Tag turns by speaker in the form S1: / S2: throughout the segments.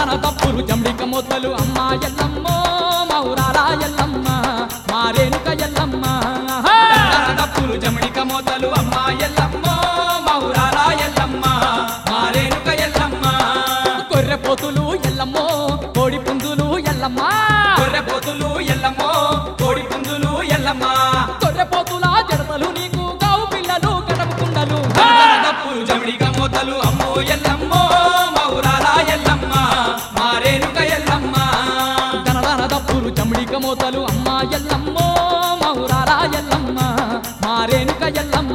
S1: తన తప్పులు జమిడిక మొత్తలు అమ్మ ఎల్లమ్మో మౌరాల ఎల్లమ్మ మారేనుక ఎల్లమ్మ
S2: తన తప్పులు జమిడిక మోతలు అమ్మ ఎల్లమ్మ మౌరాల ఎల్లమ్మ మారేనుక ఎల్లమ్మ
S1: గొర్రె పోతులు ఎల్లమ్మో కోడి పుందులు ఎల్లమ్మ
S2: గొర్రె పోతులు ఎల్లమ్మ కోడి పుంజులు ఎల్లమ్మ
S1: గొర్రె పోతుల జడతలు నీకు గావు పిల్లలు గడపు కుండలు
S2: తన తప్పులు జమిడిక మోతలు అమ్మో ఎల్లమ్మ మౌరాల ఎల్లమ్మ మారేనుక ఎల్లమ్మ
S1: దనదన దప్పులు జమిడిక మోతలు అమ్మ ఎల్లమ్మో మౌరాల ఎల్లమ్మ మారేనుక ఎల్లమ్మ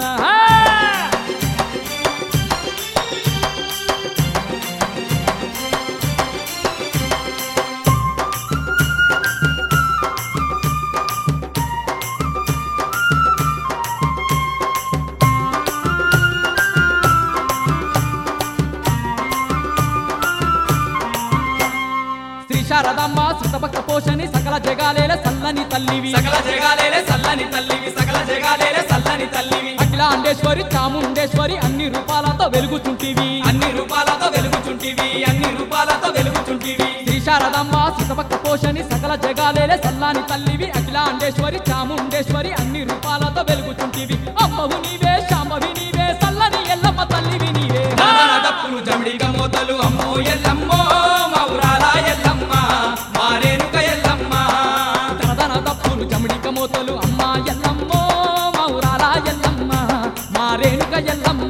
S1: శ్రీ శారదమ్మ సుతభక్త పోషణి సకల జగాలేల సల్లని తల్లివి
S2: సకల జగాలేలే సల్లని తల్లివి సకల జగాలేలే సల్లని తల్లివి
S1: అఖిలాండేశ్వరి చాముండేశ్వరి అన్ని రూపాలతో వెలుగుచుంటివి
S2: అన్ని రూపాలతో వెలుగుచుంటివి అన్ని రూపాలతో వెలుగుచుంటివి
S1: శ్రీ శారదమ్మ సుతభక్త పోషణి సకల జగాలేల సల్లాని తల్లివి అఖిలాండేశ్వరి చాముండేశ్వరి అన్ని రూపాలతో వెలుగుచుంటివి అమ్మవు నీవే శాంభవి నీవే సల్లని ఎల్లమ్మ తల్లివి నీవే
S2: నాదన డప్పులు జమిడిక మోతలు అమ్మో ఎల్లమ్మో మౌరాల ఎల్లమ్మ మారేనుక ఎల్లమ్మ
S1: తనదన తప్పులు జమిడిక మోతలు అమ్మ ఎల్లమ్మో మౌరాల ఎల్లమ్మ మారేనుక ఎల్లమ్మ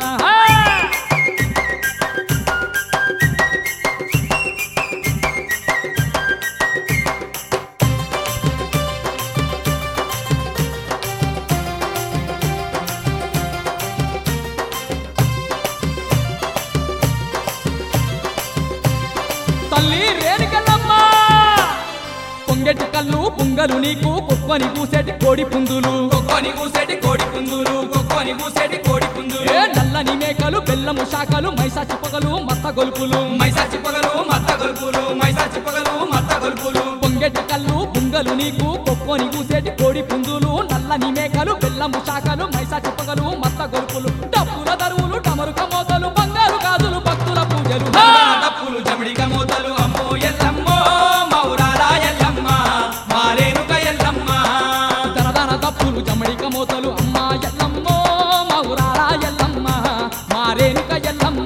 S1: తల్లి రేణుకెళ్ళమ్మ పొంగెటి కళ్ళు పుంగలు నీకు కుక్కని కూసేటి కోడి పుందులు
S2: కొక్కొని కూసేటి కోడి పుంజులు కొక్కొని కూసేటి కోడి పుంజులు
S1: ఏ నల్లని మేకలు బెల్లము శాఖలు మైసా చిప్పగలు మత్త గొలుపులు
S2: మైసా చిప్పగలు మత్త గొలుపులు మైసా చిప్పగలు మత్త గొలుపులు
S1: పొంగెటి కళ్ళు పుంగలు నీకు కుక్కని కూసేటి కోడి పుందులు నల్లని మేకలు బెల్లము శాఖలు మైసా చిప్పగలు మత్త గొలుపులు డప్పుల దరువులు డమరుక మోతలు బంగారు గాజులు భక్తుల పూజలు
S2: నాదన డప్పులు జమిడిక మోతలు అమ్మో ఎల్లమ్మో మౌరాల ఎల్లమ్మ మారేనుక ఎల్లమ్మ
S1: దనదన దప్పులు జమడిక మోతలు అమ్మ ఎల్లమ్మో మౌరాల ఎల్లమ్మ మారేనుక ఎల్లమ్మ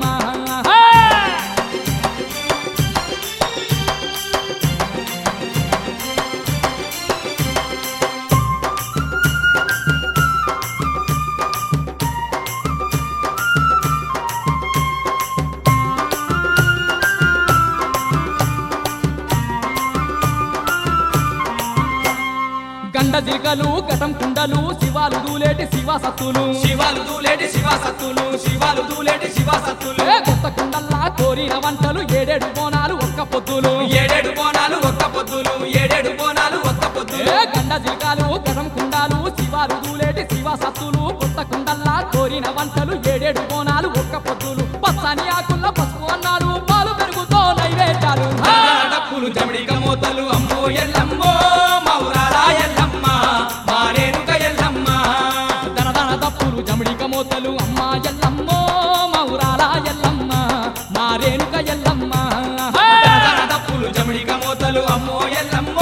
S1: గండ జిల్కలు గటం కుండలు శివాలు దూలేటి శివ సత్తులు
S2: శివాలు దూలేటి శివ సత్తులు శివాలు దూలేటి శివ సత్తులు
S1: ఏ కొత్త కుండల్లా కోరిన వంటలు ఏడేడు బోనాలు ఒక్క పొద్దులు
S2: ఏడేడు బోనాలు ఒక్క పొద్దులు ఏడేడు బోనాలు ఒక్క
S1: ఏ
S2: పొద్దులు
S1: గండ జిల్కాలు గటం కుండాలు శివాలు దూలేటి శివ సత్తులు కొత్త కుండల్లా కోరిన వంటలు ఏడేడు బోనాలు ఒక్క పొద్దులు పచ్చని ఆకుల్లో పసుపు అన్నాలు పాలు పెరుగుతో నైవేద్యాలు
S2: డప్పులు జమిడిక మోతలు అమ్మో ఎల్లమ్మో మౌరాల ఎల్లమ్మ మారేనుక ఎల్లమ్మ
S1: దనదన దప్పులు జమిడిక మోతలు అమ్మ ఎల్లమ్మో మౌరాల ఎల్లమ్మ మారేనుక ఎల్లమ్మ
S2: డప్పులు జమిడిక మోతలు అమ్మో ఎల్లమ్మ